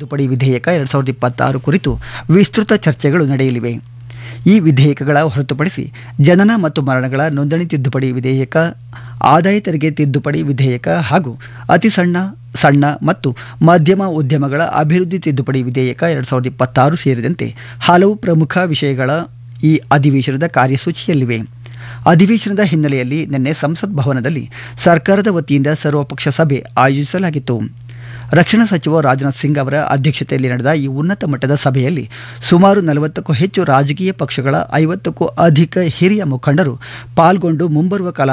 ತಿದ್ದುಪಡಿ ವಿಧೇಯಕ ಎರಡು ಸಾವಿರದ ಇಪ್ಪತ್ತಾರು ಕುರಿತು ವಿಸ್ತೃತ ಚರ್ಚೆಗಳು ನಡೆಯಲಿವೆ ಈ ವಿಧೇಯಕಗಳ ಹೊರತುಪಡಿಸಿ ಜನನ ಮತ್ತು ಮರಣಗಳ ನೋಂದಣಿ ತಿದ್ದುಪಡಿ ವಿಧೇಯಕ ಆದಾಯ ತೆರಿಗೆ ತಿದ್ದುಪಡಿ ವಿಧೇಯಕ ಹಾಗೂ ಅತಿ ಸಣ್ಣ ಸಣ್ಣ ಮತ್ತು ಮಧ್ಯಮ ಉದ್ಯಮಗಳ ಅಭಿವೃದ್ಧಿ ತಿದ್ದುಪಡಿ ವಿಧೇಯಕ ಎರಡು ಸಾವಿರದ ಇಪ್ಪತ್ತಾರು ಸೇರಿದಂತೆ ಹಲವು ಪ್ರಮುಖ ವಿಷಯಗಳ ಈ ಅಧಿವೇಶನದ ಕಾರ್ಯಸೂಚಿಯಲ್ಲಿವೆ ಅಧಿವೇಶನದ ಹಿನ್ನೆಲೆಯಲ್ಲಿ ನಿನ್ನೆ ಸಂಸತ್ ಭವನದಲ್ಲಿ ಸರ್ಕಾರದ ವತಿಯಿಂದ ಸರ್ವಪಕ್ಷ ಸಭೆ ಆಯೋಜಿಸಲಾಗಿತ್ತು ರಕ್ಷಣಾ ಸಚಿವ ರಾಜನಾಥ್ ಸಿಂಗ್ ಅವರ ಅಧ್ಯಕ್ಷತೆಯಲ್ಲಿ ನಡೆದ ಈ ಉನ್ನತ ಮಟ್ಟದ ಸಭೆಯಲ್ಲಿ ಸುಮಾರು ನಲವತ್ತಕ್ಕೂ ಹೆಚ್ಚು ರಾಜಕೀಯ ಪಕ್ಷಗಳ ಐವತ್ತಕ್ಕೂ ಅಧಿಕ ಹಿರಿಯ ಮುಖಂಡರು ಪಾಲ್ಗೊಂಡು ಮುಂಬರುವ ಕಲಾ